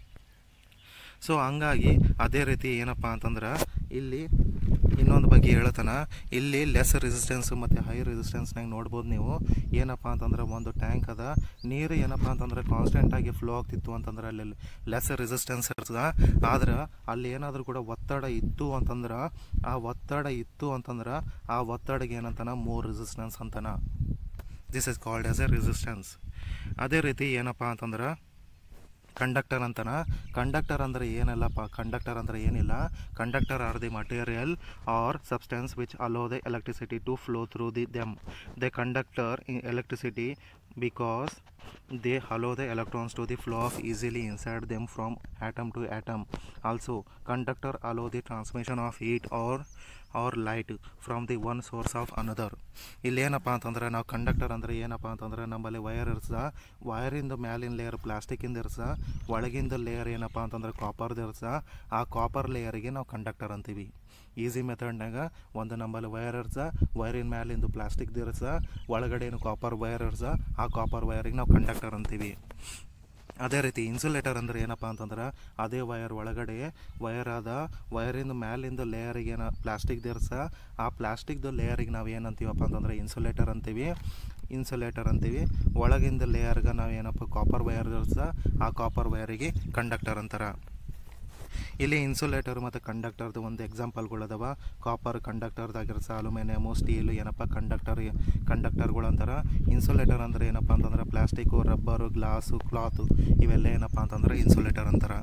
ಸೊ ಹಂಗಾಗಿ ಅದೇ ರೀತಿ ಏನಪ್ಪ ಅಂತಂದ್ರೆ ಇಲ್ಲಿ ಇನ್ನೊಂದು ಬಗ್ಗೆ ಹೇಳ್ತಾನ ಇಲ್ಲಿ ಲೆಸ್ ರೆಸಿಸ್ಟೆನ್ಸ್ ಮತ್ತು ಹೈ ರೆಸಿಸ್ಟೆನ್ಸ್ನಾಗ ನೋಡ್ಬೋದು ನೀವು ಏನಪ್ಪ ಅಂತಂದ್ರೆ ಒಂದು ಟ್ಯಾಂಕ್ ಅದ ನೀರು ಏನಪ್ಪ ಅಂತಂದ್ರೆ ಕಾನ್ಸ್ಟೆಂಟಾಗಿ ಫ್ಲೋ ಆಗ್ತಿತ್ತು ಅಂತಂದ್ರೆ ಅಲ್ಲಿ ಲೆಸ್ ರೆಸಿಸ್ಟೆನ್ಸ್ ಇರ್ತದೆ ಆದ್ರೆ ಅಲ್ಲಿ ಏನಾದರೂ ಕೂಡ ಒತ್ತಡ ಇತ್ತು ಅಂತಂದ್ರೆ ಆ ಒತ್ತಡ ಇತ್ತು ಅಂತಂದ್ರೆ ಆ ಒತ್ತಡಗೆ ಏನಂತಾನ ಮೋರ್ ರೆಸಿಸ್ಟೆನ್ಸ್ ಅಂತಾನ this is called as a resistance ಅದೇ ರೀತಿ ಏನಪ್ಪ ಅಂತಂದ್ರೆ ಕಂಡಕ್ಟರ್ ಅಂತಾನ ಕಂಡಕ್ಟರ್ ಅಂದರೆ ಏನಲ್ಲಪ್ಪ ಕಂಡಕ್ಟರ್ ಅಂದರೆ ಏನಿಲ್ಲ conductor are the material or substance which allow the electricity to flow through the them the conductor in electricity because they allow the electrons to the flow of easily inside them from atom to atom also conductor allow the transmission of heat or or light from the one source of another ಇಲ್ಲಿ ಏನಪ್ಪ ಅಂತಂದ್ರೆ ನಾವು conductor ಅಂದರೆ ಏನಪ್ಪ ಅಂತಂದ್ರೆ ನಮ್ಮಲ್ಲಿ wire ಇರ್ತದ ವಯರಿಂದ ಮ್ಯಾಲಿನ ಲೇಯರ್ ಪ್ಲಾಸ್ಟಿಕ್ಕಿಂದ ಇರ್ತದ ಒಳಗಿಂದ ಲೇಯರ್ ಏನಪ್ಪ ಅಂತಂದ್ರೆ ಕಾಪರ್ದು ಇರ್ತದ ಆ ಕಾಪರ್ ಲೇಯರಿಗೆ ನಾವು ಕಂಡಕ್ಟರ್ ಅಂತೀವಿ ಈಸಿ ಮೆಥಡ್ನಾಗ ಒಂದು ನಮ್ಮಲ್ಲಿ ವಯರ್ ಇರ್ತದ ವಯರಿನ ಮ್ಯಾಲಿಂದು ಪ್ಲಾಸ್ಟಿಕ್ದು ಇರ್ತದ ಒಳಗಡೆ ಏನು ಕಾಪರ್ ವಯರ್ ಇರ್ತದ ಆ ಕಾಪರ್ ವಯರಿಗೆ ನಾವು ಕಂಡಕ್ಟರ್ ಅಂತೀವಿ ಅದೇ ರೀತಿ ಇನ್ಸುಲೇಟರ್ ಅಂದ್ರೆ ಏನಪ್ಪ ಅಂತಂದ್ರೆ ಅದೇ ವಯರ್ ಒಳಗಡೆ ವಯರ್ ಆದ ವಯರಿಂದ ಮ್ಯಾಲಿಂದ ಲೇಯರಿಗೆ ಏನ ಪ್ಲಾಸ್ಟಿಕ್ದು ಇರ್ಸ ಆ ಪ್ಲಾಸ್ಟಿಕ್ದು ಲೇಯರಿಗೆ ನಾವು ಏನಂತೀವಪ್ಪ ಅಂತಂದ್ರೆ ಇನ್ಸುಲೇಟರ್ ಅಂತೀವಿ ಇನ್ಸುಲೇಟರ್ ಅಂತೀವಿ ಒಳಗಿಂದ ಲೇಯರ್ಗೆ ನಾವು ಏನಪ್ಪ ಕಾಪರ್ ವಯರ್ ಇರ್ಸ ಆ ಕಾಪರ್ ವಯರಿಗೆ ಕಂಡಕ್ಟರ್ ಅಂತಾರೆ ಇಲ್ಲಿ ಇನ್ಸುಲೇಟರ್ ಮತ್ತು ಕಂಡಕ್ಟರ್ದು ಒಂದು ಎಕ್ಸಾಂಪಲ್ಗಳದವ ಕಾಪರ್ ಕಂಡಕ್ಟರ್ದಾಗಿರ್ಸ ಅಲ್ಯೂಮಿನಿಯಮು ಸ್ಟೀಲು ಏನಪ್ಪ ಕಂಡಕ್ಟರ್ ಕಂಡಕ್ಟರ್ಗಳು ಅಂತಾರೆ ಇನ್ಸುಲೇಟರ್ ಅಂದ್ರೆ ಏನಪ್ಪ ಅಂತಂದ್ರೆ ಪ್ಲಾಸ್ಟಿಕ್ಕು ರಬ್ಬರು ಗ್ಲಾಸು ಕ್ಲಾತು ಇವೆಲ್ಲ ಏನಪ್ಪ ಅಂತಂದ್ರೆ ಇನ್ಸುಲೇಟರ್ ಅಂತಾರೆ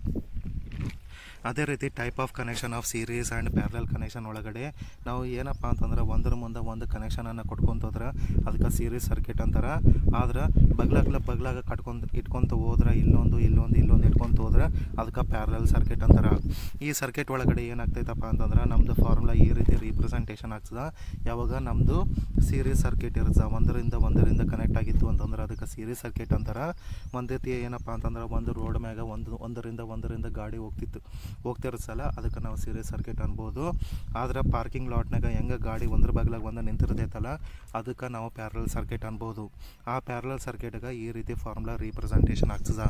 ಅದೇ ರೀತಿ type of connection of series and parallel connection ಒಳಗಡೆ ನಾವು ಏನಪ್ಪ ಅಂತಂದ್ರೆ ಒಂದ್ರ ಮುಂದೆ ಒಂದು ಕನೆಕ್ಷನನ್ನು ಕೊಟ್ಕೊಂತ ಹೋದ್ರೆ ಅದಕ್ಕೆ ಸೀರೀಸ್ ಸರ್ಕಿಟ್ ಅಂತಾರೆ ಆದ್ರೆ ಬಗ್ಲಾಗ್ಲ ಬಗ್ಲಾಗ ಕಟ್ಕೊಂತ ಇಟ್ಕೊಂತ ಹೋದ್ರೆ ಇಲ್ಲೊಂದು ಇಲ್ಲೊಂದು ಇಲ್ಲೊಂದು ಇಟ್ಕೊಂತ ಹೋದ್ರೆ ಅದಕ್ಕೆ ಪ್ಯಾರಲಲ್ ಸರ್ಕಿಟ್ ಅಂತಾರೆ ಈ ಸರ್ಕಿಟ್ ಒಳಗಡೆ ಏನಾಗ್ತೈತಪ್ಪ ಅಂತಂದ್ರೆ ನಮ್ಮದು ಫಾರ್ಮುಲಾ ಈ ರೀತಿ ರೀಪ್ರೆಸೆಂಟೇಷನ್ ಆಗ್ತದೆ ಯಾವಾಗ ನಮ್ಮದು ಸೀರೀಸ್ ಸರ್ಕಿಟ್ ಇರ್ತದೆ ಒಂದರಿಂದ ಒಂದರಿಂದ ಕನೆಕ್ಟ್ ಆಗಿತ್ತು ಅಂತಂದ್ರೆ ಅದಕ್ಕೆ ಸೀರೀಸ್ ಸರ್ಕಿಟ್ ಅಂತಾರೆ ಒಂದು ರೀತಿ ಏನಪ್ಪ ಅಂತಂದ್ರೆ ಒಂದು ರೋಡ್ ಮ್ಯಾಗ ಒಂದು ಒಂದರಿಂದ ಒಂದರಿಂದ ಗಾಡಿ ಹೋಗ್ತಿತ್ತು ಹೋಗ್ತಿರ್ತಲ್ಲ ಅದಕ್ಕೆ ನಾವು ಸೀರೀಸ್ ಸರ್ಕಿಟ್ ಅನ್ಬೋದು ಆದ್ರೆ ಪಾರ್ಕಿಂಗ್ ಲಾಟ್ನಾಗ ಹೆಂಗೆ ಗಾಡಿ ಒಂದ್ರ ಬಾಗ್ಲಾಗ ಒಂದು ನಿಂತಿರ್ತೈತಲ್ಲ ಅದಕ್ಕೆ ನಾವು ಪ್ಯಾರಲ್ ಸರ್ಕಿಟ್ ಅನ್ಬೋದು ಆ ಪ್ಯಾರಲ್ ಸರ್ಕಿಟ್ಗೆ ಈ ರೀತಿ ಫಾರ್ಮುಲಾ ರೀಪ್ರೆಸೆಂಟೇಷನ್ ಆಗ್ತದ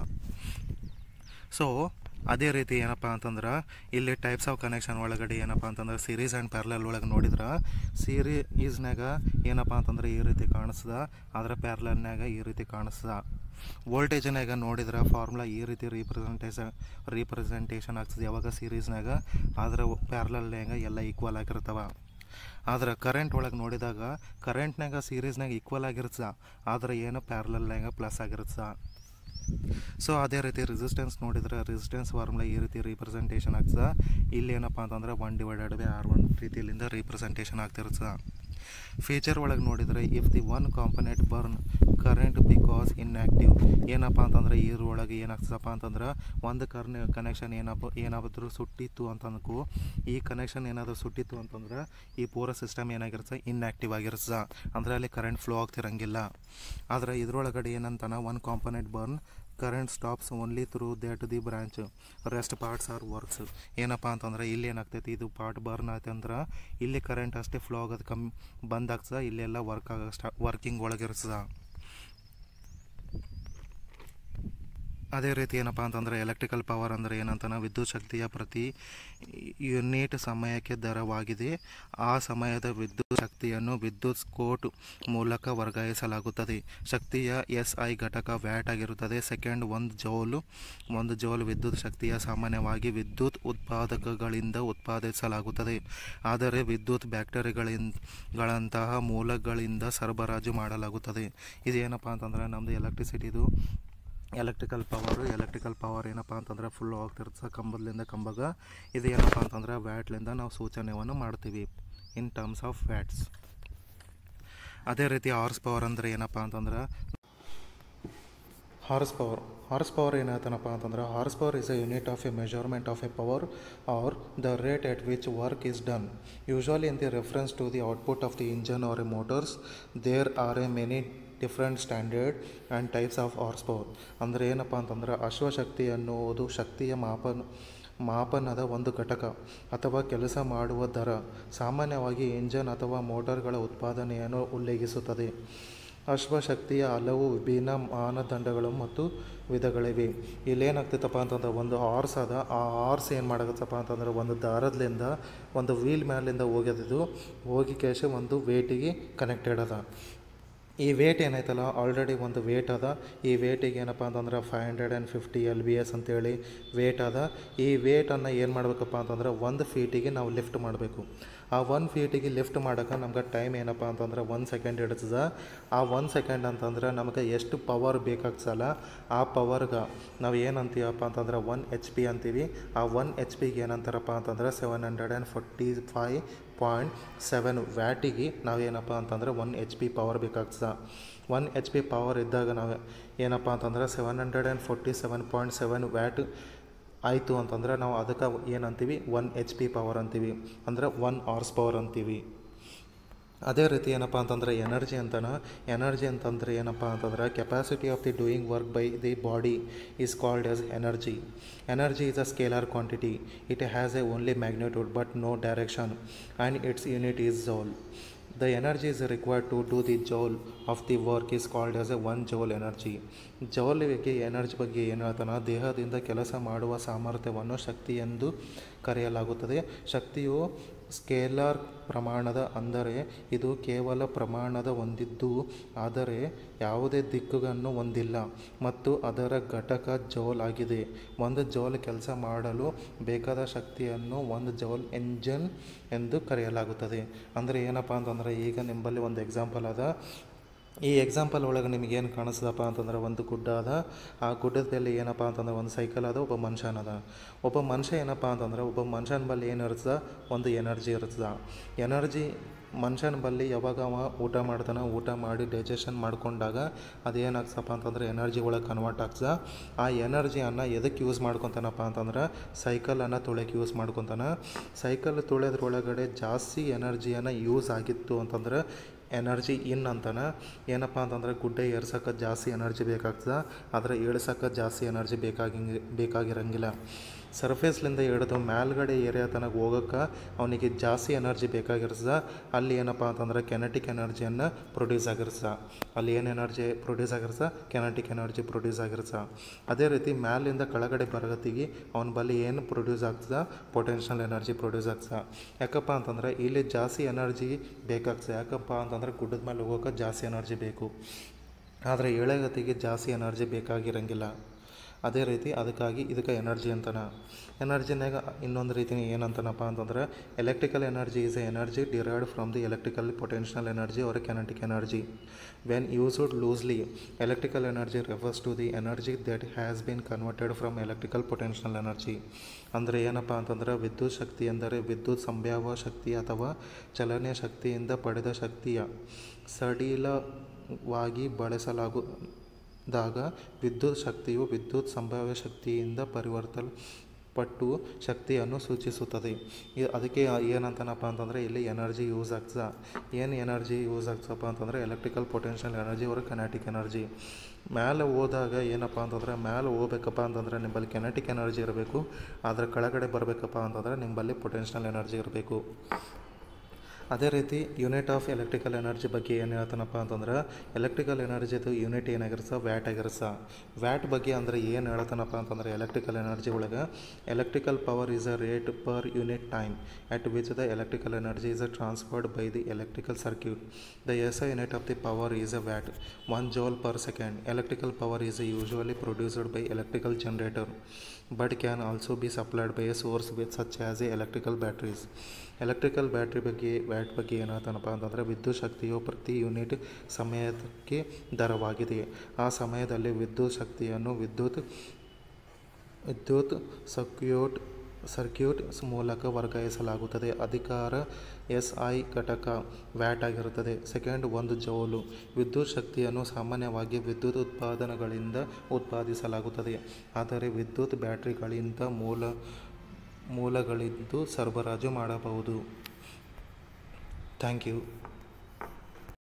ಸೊ ಅದೇ ರೀತಿ ಏನಪ್ಪ ಅಂತಂದ್ರೆ ಇಲ್ಲಿ ಟೈಪ್ಸ್ ಆಫ್ ಕನೆಕ್ಷನ್ ಒಳಗಡೆ ಏನಪ್ಪ ಅಂತಂದ್ರೆ ಸೀರೀಸ್ ಆ್ಯಂಡ್ ಪ್ಯಾರಲಲ್ ಒಳಗೆ ನೋಡಿದ್ರೆ ಸೀರೀಸ್ನಾಗ ಏನಪ್ಪ ಅಂತಂದ್ರೆ ಈ ರೀತಿ ಕಾಣಿಸ್ತದ ಆದ್ರೆ ಪ್ಯಾರಲಲ್ನಾಗ ಈ ರೀತಿ ಕಾಣಿಸ್ತದ ವೋಲ್ಟೇಜ್ನಾಗ ನೋಡಿದ್ರೆ ಫಾರ್ಮುಲಾ ಈ ರೀತಿ ರೀಪ್ರೆಸೆಂಟೇಷನ್ ರೀಪ್ರೆಸೆಂಟೇಷನ್ ಆಗ್ತದೆ ಯಾವಾಗ ಸೀರೀಸ್ನಾಗ ಆದ್ರೆ ಪ್ಯಾರಲಲ್ನಾಗ ಎಲ್ಲ ಈಕ್ವಲ್ ಆಗಿರ್ತವೆ ಆದ್ರೆ ಕರೆಂಟ್ ಒಳಗೆ ನೋಡಿದಾಗ ಕರೆಂಟ್ನಾಗ ಸೀರೀಸ್ನಾಗ ಈಕ್ವಲ್ ಆಗಿರ್ತದ ಆದ್ರೆ ಏನು ಪ್ಯಾರಲಲ್ನಾಗ ಪ್ಲಸ್ ಆಗಿರ್ತದ ಸೊ ಅದೇ ರೀತಿ ರೆಸಿಸ್ಟೆನ್ಸ್ ನೋಡಿದ್ರೆ ರೆಸಿಸ್ಟೆನ್ಸ್ ಫಾರ್ಮುಲಾ ಈ ರೀತಿ ರೀಪ್ರೆಸೆಂಟೇಷನ್ ಆಗ್ತದೆ ಇಲ್ಲಿ ಏನಪ್ಪ ಅಂತಂದ್ರೆ one divided by R one ರೀತಿಯಲ್ಲಿಂದ ರೀಪ್ರೆಸೆಂಟೇಷನ್ ಆಗ್ತಿರ್ತದೆ ಫೀಚರ್ ಒಳಗೆ ನೋಡಿದರೆ if the one component burn current because inactive ಏನಪ್ಪ ಅಂತಂದ್ರೆ ಇದ್ರೊಳಗೆ ಏನಾಗ್ತದಪ್ಪ ಅಂತಂದ್ರೆ ಒಂದು ಕರ್ನೆ ಕನೆಕ್ಷನ್ ಏನಪ್ಪ ಏನಾದರೂ ಸುಟ್ಟಿತ್ತು ಅಂತ ಅನ್ಕೋ ಈ ಕನೆಕ್ಷನ್ ಏನಾದರೂ ಸುಟ್ಟಿತ್ತು ಅಂತಂದ್ರೆ ಈ ಪೂರ ಸಿಸ್ಟಮ್ ಏನಾಗಿರ್ತದೆ ಇನ್ಆ್ಯಕ್ಟಿವ್ ಆಗಿರ್ತದೆ ಅಂದರೆ ಅಲ್ಲಿ ಕರೆಂಟ್ ಫ್ಲೋ ಆಗ್ತಿರಂಗಿಲ್ಲ ಆದರೆ ಇದ್ರೊಳಗಡೆ ಏನಂತಾನ one component burn current stops only through that the branch rest parts are works ಏನಪ್ಪ ಅಂತಂದ್ರೆ ಇಲ್ಲಿ ಏನಾಗ್ತೈತಿ ಇದು ಪಾರ್ಟ್ ಬರ್ನ್ ಆಯ್ತು ಅಂದ್ರೆ ಇಲ್ಲಿ ಕರೆಂಟ್ ಅಷ್ಟೇ ಫ್ಲೋ ಆಗೋದು ಕಮ್ಮಿ ಬಂದಾಗ್ತದೆ ಇಲ್ಲೆಲ್ಲ ವರ್ಕ್ ಆಗೋ ಸ್ಟಾ ವರ್ಕಿಂಗ್ ಒಳಗಿರ್ತದೆ ಅದೇ ರೀತಿ ಏನಪ್ಪ ಅಂತಂದರೆ ಎಲೆಕ್ಟ್ರಿಕಲ್ ಪವರ್ ಅಂದರೆ ಏನಂತಾನೆ ವಿದ್ಯುತ್ ಶಕ್ತಿಯ ಪ್ರತಿ ಯೂನಿಟ್ ಸಮಯಕ್ಕೆ ದರವಾಗಿದೆ ಆ ಸಮಯದ ವಿದ್ಯುತ್ ಶಕ್ತಿಯನ್ನು ವಿದ್ಯುತ್ ಸ್ಕೋಟ್ ಮೂಲಕ ವರ್ಗಾಯಿಸಲಾಗುತ್ತದೆ ಶಕ್ತಿಯ ಎಸ್ ಐ ಘಟಕ ವ್ಯಾಟ್ ಆಗಿರುತ್ತದೆ ಸೆಕೆಂಡ್ ಒಂದು ಜೌಲು ಒಂದು ಜೌಲ್ ವಿದ್ಯುತ್ ಶಕ್ತಿಯ ಸಾಮಾನ್ಯವಾಗಿ ವಿದ್ಯುತ್ ಉತ್ಪಾದಕಗಳಿಂದ ಉತ್ಪಾದಿಸಲಾಗುತ್ತದೆ ಆದರೆ ವಿದ್ಯುತ್ ಬ್ಯಾಕ್ಟರಿಗಳಿಂದಂತಹ ಮೂಲಗಳಿಂದ ಸರಬರಾಜು ಮಾಡಲಾಗುತ್ತದೆ ಇದೇನಪ್ಪ ಅಂತಂದರೆ ನಮ್ಮದು ಎಲೆಕ್ಟ್ರಿಸಿಟಿದು ಎಲೆಕ್ಟ್ರಿಕಲ್ ಪವರು ಎಲೆಕ್ಟ್ರಿಕಲ್ ಪವರ್ ಏನಪ್ಪ ಅಂತಂದ್ರೆ ಫುಲ್ ಹೋಗ್ತಿರ್ತದೆ ಕಂಬದಿಂದ ಕಂಬಗ ಇದು ಏನಪ್ಪ ಅಂತಂದ್ರೆ ವ್ಯಾಟ್ಲಿಂದ ನಾವು ಸೂಚನೆಯನ್ನು ಮಾಡ್ತೀವಿ ಇನ್ ಟರ್ಮ್ಸ್ ಆಫ್ ವ್ಯಾಟ್ಸ್ ಅದೇ ರೀತಿ ಹಾರ್ಸ್ ಪವರ್ ಅಂದರೆ ಏನಪ್ಪ ಅಂತಂದ್ರೆ ಹಾರ್ಸ್ ಪವರ್ ಹಾರ್ಸ್ ಪವರ್ ಏನಾಯ್ತನಪ್ಪ ಅಂತಂದ್ರೆ horse power is a unit of a measurement of a power or the rate at which work is done usually in the reference to the output of the engine or a motors there are a many different standard and types of horse power ಅಂದರೆ ಏನಪ್ಪ ಅಂತಂದ್ರೆ ಅಶ್ವಶಕ್ತಿ ಅನ್ನುವುದು ಶಕ್ತಿಯ ಮಾಪನ ಮಾಪನದ ಒಂದು ಘಟಕ ಅಥವಾ ಕೆಲಸ ಮಾಡುವ ದರ ಸಾಮಾನ್ಯವಾಗಿ ಇಂಜನ್ ಅಥವಾ ಮೋಟಾರ್ಗಳ ಉತ್ಪಾದನೆಯನ್ನು ಉಲ್ಲೇಖಿಸುತ್ತದೆ ಅಶ್ವಶಕ್ತಿಯ ಹಲವು ವಿಭಿನ್ನ ಮಾನದಂಡಗಳು ಮತ್ತು ವಿಧಗಳಿವೆ ಇಲ್ಲೇನಾಗ್ತೈತಪ್ಪ ಅಂತಂದ್ರೆ ಒಂದು ಹಾರ್ಸ್ ಅದ ಆ ಹಾರ್ಸ್ ಏನು ಮಾಡಕತ್ತಪ್ಪ ಅಂತಂದ್ರೆ ಒಂದು ದಾರದಿಂದ ಒಂದು ವೀಲ್ ಮ್ಯಾಲಿಂದ ಹೋಗ್ಯದಿದ್ದು ಹೋಗಿ ಕೇಶ ಒಂದು ವೇಟಿಗೆ ಕನೆಕ್ಟೆಡ್ ಅದ ಈ ವೇಟ್ ಏನಾಯ್ತಲ್ಲ ಆಲ್ರೆಡಿ ಒಂದು ವೇಟ್ ಅದ ಈ ವೇಟಿಗೆ ಏನಪ್ಪ ಅಂತಂದ್ರೆ five hundred and fifty L B S ಅಂತೇಳಿ ವೇಟ್ ಅದ ಈ ವೇಟನ್ನು ಏನು ಮಾಡಬೇಕಪ್ಪ ಅಂತಂದ್ರೆ ಒಂದು ಫೀಟಿಗೆ ನಾವು ಲಿಫ್ಟ್ ಮಾಡಬೇಕು ಆ ಒನ್ ಫೀಟಿಗೆ ಲಿಫ್ಟ್ ಮಾಡೋಕೆ ನಮ್ಗೆ ಟೈಮ್ ಏನಪ್ಪ ಅಂತಂದ್ರೆ ಒಂದು ಸೆಕೆಂಡ್ ಹಿಡಿತದ ಆ ಒಂದು ಸೆಕೆಂಡ್ ಅಂತಂದ್ರೆ ನಮಗೆ ಎಷ್ಟು ಪವರ್ ಬೇಕಾಗ್ಸಲ್ಲ ಆ ಪವರ್ಗೆ ನಾವು ಏನು ಅಂತೀವಪ್ಪ ಅಂತಂದ್ರೆ ಒನ್ ಎಚ್ ಪಿ ಅಂತೀವಿ ಆ ಒನ್ ಎಚ್ ಪಿಗೆ ಏನಂತಾರಪ್ಪ ಅಂತಂದ್ರೆ seven hundred and forty five point seven ವ್ಯಾಟಿಗೆ ನಾವೇನಪ್ಪ ಅಂತಂದ್ರೆ ಒನ್ ಎಚ್ ಪಿ ಪವರ್ ಬೇಕಾಗ್ತದೆ ಒನ್ ಎಚ್ ಪಿ ಪವರ್ ಇದ್ದಾಗ ನಾವು ಏನಪ್ಪ ಅಂತಂದ್ರೆ seven hundred and forty seven point seven watt ಆಯಿತು ಅಂತಂದ್ರೆ ನಾವು ಅದಕ್ಕೆ ಏನಂತೀವಿ ಒನ್ ಎಚ್ ಪಿ ಪವರ್ ಅಂತೀವಿ ಅಂದರೆ ಒನ್ ಆರ್ಸ್ ಪವರ್ ಅಂತೀವಿ ಅದೇ ರೀತಿ ಏನಪ್ಪ ಅಂತಂದ್ರೆ ಎನರ್ಜಿ ಅಂತಾನ ಎನರ್ಜಿ ಅಂತಂದ್ರೆ ಏನಪ್ಪ ಅಂತಂದ್ರೆ capacity of the doing work by the body is called as energy energy is a scalar quantity it has a only magnitude but no direction and it's unit is joule The energy is required to do the joule of the work is called as a one joule energy. Joule ಬಗ್ಗೆ energy ಬಗ್ಗೆ ಏನು ಹೇಳ್ತಾನೆ ದೇಹದಿಂದ ಕೆಲಸ ಮಾಡುವ ಸಾಮರ್ಥ್ಯವನ್ನು ಶಕ್ತಿ ಎಂದು ಕರೆಯಲಾಗುತ್ತದೆ ಶಕ್ತಿಯು ಸ್ಕೇಲಾರ್ ಪ್ರಮಾಣದ ಅಂದರೆ ಇದು ಕೇವಲ ಪ್ರಮಾಣದ ಹೊಂದಿದ್ದು ಆದರೆ ಯಾವುದೇ ದಿಕ್ಕನ್ನು ಹೊಂದಿಲ್ಲ ಮತ್ತು ಅದರ ಘಟಕ ಜೌಲ್ ಆಗಿದೆ ಒಂದು ಜೌಲ್ ಕೆಲಸ ಮಾಡಲು ಬೇಕಾದ ಶಕ್ತಿಯನ್ನು ಒಂದು ಜೌಲ್ ಎಂಜನ್ ಎಂದು ಕರೆಯಲಾಗುತ್ತದೆ ಅಂದರೆ ಏನಪ್ಪ ಅಂತಂದರೆ ಈಗ ನಿಮ್ಮಲ್ಲಿ ಒಂದು ಎಕ್ಸಾಂಪಲ್ ಅದ ಈ ಎಕ್ಸಾಂಪಲ್ ಒಳಗೆ ನಿಮ್ಗೆ ಏನು ಕಾಣಿಸ್ತದಪ್ಪ ಅಂತಂದ್ರೆ ಒಂದು ಗುಡ್ಡ ಅದ ಆ ಗುಡ್ಡದಲ್ಲಿ ಏನಪ್ಪ ಅಂತಂದ್ರೆ ಒಂದು ಸೈಕಲ್ ಅದ ಒಬ್ಬ ಮನುಷ್ಯನ ಅದ ಒಬ್ಬ ಮನುಷ್ಯ ಏನಪ್ಪ ಅಂತಂದ್ರೆ ಒಬ್ಬ ಮನುಷ್ಯನ ಬಳಿ ಏನು ಇರ್ತದ ಒಂದು ಎನರ್ಜಿ ಇರ್ತದ ಎನರ್ಜಿ ಮನುಷ್ಯನ ಬಳಿ ಯಾವಾಗ ಅವ ಊಟ ಮಾಡ್ತಾನೆ ಊಟ ಮಾಡಿ ಡೈಜೆಷನ್ ಮಾಡ್ಕೊಂಡಾಗ ಅದೇನಾಗ್ತದಪ್ಪ ಅಂತಂದ್ರೆ ಎನರ್ಜಿ ಒಳಗೆ ಕನ್ವರ್ಟ್ ಆಗ್ತದ ಆ ಎನರ್ಜಿಯನ್ನು ಎದಕ್ಕೆ ಯೂಸ್ ಮಾಡ್ಕೊತಾನಪ್ಪ ಅಂತಂದ್ರೆ ಸೈಕಲನ್ನು ತೊಳೆಯಕ್ಕೆ ಯೂಸ್ ಮಾಡ್ಕೊತಾನೆ ಸೈಕಲ್ ತೊಳೆಯೋದ್ರೊಳಗಡೆ ಜಾಸ್ತಿ ಎನರ್ಜಿಯನ್ನು ಯೂಸ್ ಆಗಿತ್ತು ಅಂತಂದ್ರೆ ಎನರ್ಜಿ ಇನ್ ಅಂತಾನೆ ಏನಪ್ಪ ಅಂತಂದ್ರೆ ಗುಡ್ಡೆ ಏರ್ಸೋಕೆ ಜಾಸ್ತಿ ಎನರ್ಜಿ ಬೇಕಾಗ್ತದೆ ಆದರೆ ಇಳಿಸೋಕೆ ಜಾಸ್ತಿ ಎನರ್ಜಿ ಬೇಕಾಗಿ ಬೇಕಾಗಿರಂಗಿಲ್ಲ ಸರ್ಫೇಸ್ಲಿಂದ ಹಿಡಿದು ಮೇಲ್ಗಡೆ ಏರಿಯಾ ತನಕ ಹೋಗೋಕೆ ಅವನಿಗೆ ಜಾಸ್ತಿ ಎನರ್ಜಿ ಬೇಕಾಗಿರ್ತದೆ ಅಲ್ಲಿ ಏನಪ್ಪ ಅಂತಂದ್ರೆ ಕೆನೆಟಿಕ್ ಎನರ್ಜಿಯನ್ನು ಪ್ರೊಡ್ಯೂಸ್ ಆಗಿರ್ತದೆ ಅಲ್ಲಿ ಏನು ಎನರ್ಜಿ ಪ್ರೊಡ್ಯೂಸ್ ಆಗಿರ್ತದೆ ಕೆನೆಟಿಕ್ ಎನರ್ಜಿ ಪ್ರೊಡ್ಯೂಸ್ ಆಗಿರ್ತದೆ ಅದೇ ರೀತಿ ಮ್ಯಾಲಿಂದ ಕೆಳಗಡೆ ಬರಗತಿಗೆ ಅವನ ಬಳಿ ಏನು ಪ್ರೊಡ್ಯೂಸ್ ಆಗ್ತದೆ ಪೊಟೆನ್ಷಿಯಲ್ ಎನರ್ಜಿ ಪ್ರೊಡ್ಯೂಸ್ ಆಗ್ತದೆ ಯಾಕಪ್ಪ ಅಂತಂದ್ರೆ ಇಲ್ಲಿ ಜಾಸ್ತಿ ಎನರ್ಜಿ ಬೇಕಾಗ್ತದೆ ಯಾಕಪ್ಪ ಅಂತಂದ್ರೆ ಗುಡ್ಡದ ಮೇಲೆ ಹೋಗೋಕೆ ಜಾಸ್ತಿ ಎನರ್ಜಿ ಬೇಕು ಆದರೆ ಎಳೆಗತಿಗೆ ಜಾಸ್ತಿ ಎನರ್ಜಿ ಬೇಕಾಗಿರಂಗಿಲ್ಲ ಅದೇ ರೀತಿ ಅದಕ್ಕಾಗಿ ಇದಕ್ಕೆ ಎನರ್ಜಿ ಅಂತಾನ ಎನರ್ಜಿನಾಗ ಇನ್ನೊಂದು ರೀತಿ ಏನಂತಾನಪ್ಪ ಅಂತಂದ್ರೆ electrical energy is a energy derived from the electrical potential energy or kinetic energy when used loosely electrical energy refers to the energy that has been converted from electrical potential energy ಅಂದರೆ ಏನಪ್ಪ ಅಂತಂದ್ರೆ ವಿದ್ಯುತ್ ಶಕ್ತಿ ಎಂದರೆ ವಿದ್ಯುತ್ ಸಂಭಾವ್ಯ ಶಕ್ತಿ ಅಥವಾ ಚಲನೆಯ ಶಕ್ತಿಯಿಂದ ಪಡೆದ ಶಕ್ತಿಯ ಸಡಿಲವಾಗಿ ಬಳಸಲಾಗುದಾಗ ವಿದ್ಯುತ್ ಶಕ್ತಿಯು ವಿದ್ಯುತ್ ಸಂಭಾವ್ಯ ಶಕ್ತಿಯಿಂದ ಪರಿವರ್ತಲ್ಪಟ್ಟು ಶಕ್ತಿಯನ್ನು ಸೂಚಿಸುತ್ತದೆ ಇ- ಅದಕ್ಕೆ ಏನಂತಾನಪ್ಪ ಅಂತಂದರೆ ಇಲ್ಲಿ ಎನರ್ಜಿ ಯೂಸ್ ಆಗ್ತದ ಏನು ಎನರ್ಜಿ ಯೂಸ್ ಆಗ್ತದಪ್ಪ ಅಂತಂದರೆ electrical potential energy or kinetic energy ಮ್ಯಾಲೆ ಹೋದಾಗ ಏನಪ್ಪ ಅಂತಂದರೆ ಮ್ಯಾಲೆ ಹೋಗ್ಬೇಕಪ್ಪ ಅಂತಂದರೆ ನಿಮ್ಮಲ್ಲಿ ಕೆನೆಟಿಕ್ ಎನರ್ಜಿ ಇರಬೇಕು ಆದರೆ ಕೆಳಗಡೆ ಬರಬೇಕಪ್ಪ ಅಂತಂದರೆ ನಿಮ್ಮಲ್ಲಿ ಪೊಟೆನ್ಷಿಯಲ್ ಎನರ್ಜಿ ಇರಬೇಕು ಅದೇ ರೀತಿ ಯೂನಿಟ್ ಆಫ್ ಎಲೆಕ್ಟ್ರಿಕಲ್ ಎನರ್ಜಿ ಬಗ್ಗೆ ಏನು ಹೇಳ್ತಾನಪ್ಪ ಅಂತಂದ್ರೆ ಎಲೆಕ್ಟ್ರಿಕಲ್ ಎನರ್ಜಿದು ಯೂನಿಟ್ ಏನಾಗಿರ್ಸ ವ್ಯಾಟ್ ಆಗಿರ್ಸ ವ್ಯಾಟ್ ಬಗ್ಗೆ ಅಂದರೆ ಏನು ಹೇಳ್ತಾನಪ್ಪ ಅಂತಂದ್ರೆ ಎಲೆಕ್ಟ್ರಿಕಲ್ ಎನರ್ಜಿ ಒಳಗೆ electrical power is a rate per unit time at which the electrical energy is transferred by the electrical circuit. The SI unit of the power is a watt, 1 joule per second. Electrical power is usually produced by electrical generator, but can also be supplied by a source with such as a electrical batteries. Electrical battery ಬಗ್ಗೆ watt ಬಗ್ಗೆ ಏನಾಗ್ತಾನಪ್ಪ ಅಂತಂದರೆ ವಿದ್ಯುತ್ ಶಕ್ತಿಯು ಪ್ರತಿ unit ಸಮಯಕ್ಕೆ ದರವಾಗಿದೆ ಆ ಸಮಯದಲ್ಲಿ ವಿದ್ಯುತ್ ಶಕ್ತಿಯನ್ನು ವಿದ್ಯುತ್ ವಿದ್ಯುತ್ ಸರ್ಕ್ಯೂಟ್ ಸರ್ಕ್ಯೂಟ್ ಮೂಲಕ ವರ್ಗಾಯಿಸಲಾಗುತ್ತದೆ ಅಧಿಕಾರ ಎಸ್ ಐ ಘಟಕ ವ್ಯಾಟ್ ಆಗಿರುತ್ತದೆ ಸೆಕೆಂಡ್ ಒಂದು ಜೌಲು ವಿದ್ಯುತ್ ಶಕ್ತಿಯನ್ನು ಸಾಮಾನ್ಯವಾಗಿ ವಿದ್ಯುತ್ ಉತ್ಪಾದನೆಗಳಿಂದ ಉತ್ಪಾದಿಸಲಾಗುತ್ತದೆ ಆದರೆ ವಿದ್ಯುತ್ ಬ್ಯಾಟರಿಗಳಿಂದ ಮೂಲ ಮೂಲಗಳಿಂದ ಸರಬರಾಜು ಮಾಡಬಹುದು ಥ್ಯಾಂಕ್ ಯು